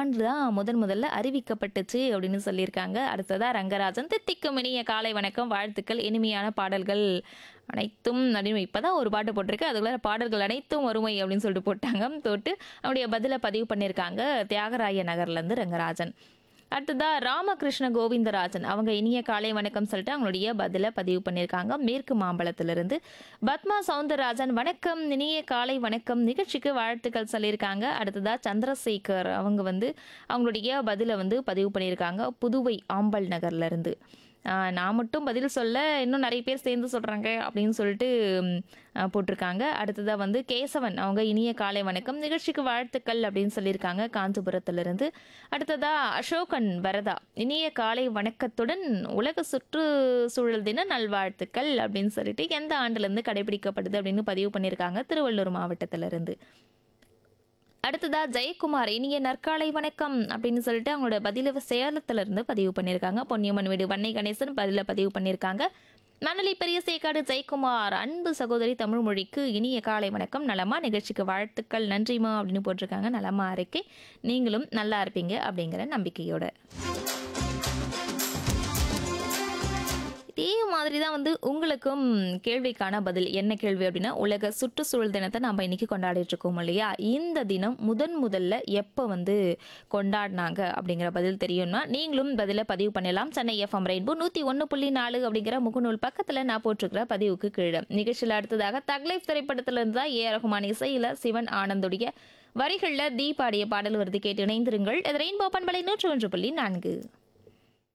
ஆண்டு தான் முதன் முதல்ல அறிவிக்கப்பட்டுச்சு அப்படின்னு சொல்லியிருக்காங்க அடுத்ததா ரங்கராஜன் தித்திக்கும் இனிய காலை வணக்கம் வாழ்த்துக்கள் இனிமையான பாடல்கள் அனைத்தும் அப்படின்னு இப்பதான் ஒரு பாட்டு போட்டிருக்கு அதுக்குள்ள பாடல்கள் அனைத்தும் வறுமை அப்படின்னு சொல்லிட்டு போட்டாங்க தொட்டு அவருடைய பதிலை பதிவு பண்ணியிருக்காங்க தியாகராய நகர்லேருந்து ரங்கராஜன் அடுத்ததா ராமகிருஷ்ண கோவிந்தராஜன் அவங்க இனிய காலை வணக்கம் சொல்லிட்டு அவங்களுடைய பதிலை பதிவு பண்ணியிருக்காங்க மேற்கு மாம்பலத்திலிருந்து பத்மா சவுந்தரராஜன் வணக்கம் இனிய காலை வணக்கம் நிகழ்ச்சிக்கு வாழ்த்துக்கள் சொல்லியிருக்காங்க அடுத்ததா சந்திரசேகர் அவங்க வந்து அவங்களுடைய பதிலை வந்து பதிவு பண்ணியிருக்காங்க புதுவை ஆம்பல் நகர்ல இருந்து ஆஹ் நான் மட்டும் பதில் சொல்ல இன்னும் நிறைய பேர் சேர்ந்து சொல்கிறாங்க அப்படின்னு சொல்லிட்டு ம், ஆஹ் போட்டிருக்காங்க அடுத்ததாக வந்து கேசவன் அவங்க இனிய காலை வணக்கம் நிகழ்ச்சிக்கு வாழ்த்துக்கள் அப்படின்னு சொல்லியிருக்காங்க காஞ்சிபுரத்திலிருந்து அடுத்ததா அசோகன் வரதா இனிய காலை வணக்கத்துடன் உலக சுற்றுச்சூழல் தின நல்வாழ்த்துக்கள் அப்படின்னு சொல்லிட்டு எந்த ஆண்டுலேருந்து கடைபிடிக்கப்படுது அப்படின்னு பதிவு பண்ணியிருக்காங்க திருவள்ளூர் மாவட்டத்திலிருந்து அடுத்ததா ஜெயக்குமார் இனிய நற்காலை வணக்கம் அப்படின்னு சொல்லிட்டு அவங்களோட பதில சேலத்துல இருந்து பதிவு பண்ணியிருக்காங்க பொன்னியம்மன் வீடு வன்னை கணேசன் பதில பதிவு பண்ணியிருக்காங்க மணலி பெரிய சேக்காடு ஜெயக்குமார் அன்பு சகோதரி தமிழ் மொழிக்கு இனிய காலை வணக்கம் நலமா நிகழ்ச்சிக்கு வாழ்த்துக்கள் நன்றிமா அப்படின்னு போட்டிருக்காங்க நலமா இருக்கே நீங்களும் நல்லா இருப்பீங்க அப்படிங்கிற நம்பிக்கையோட இதே மாதிரி தான் வந்து உங்களுக்கும் கேள்விக்கான பதில் என்ன கேள்வி அப்படின்னா உலக சுற்றுச்சூழல் தினத்தை நம்ம இன்னைக்கு கொண்டாடிட்டு இருக்கோம் இல்லையா இந்த தினம் முதன் முதல்ல எப்போ வந்து கொண்டாடினாங்க அப்படிங்கிற பதில் தெரியும்னா நீங்களும் பதிலை பதிவு பண்ணலாம் சென்னை எஃப்எம் ரெயின்போ நூற்றி ஒன்று புள்ளி நாலு அப்படிங்கிற முகநூல் பக்கத்தில் நான் போட்டிருக்கிற பதிவுக்கு கீழே நிகழ்ச்சியில் அடுத்ததாக தக்லைஃப் திரைப்படத்திலிருந்து தான் ஏ ரகுமான் இசையில் சிவன் ஆனந்துடைய வரிகளில் தீபாடிய பாடல் வருது கேட்டு இணைந்திருங்கள் இது ரெயின்போ பண்பலை நூற்று ஒன்று புள்ளி நான்கு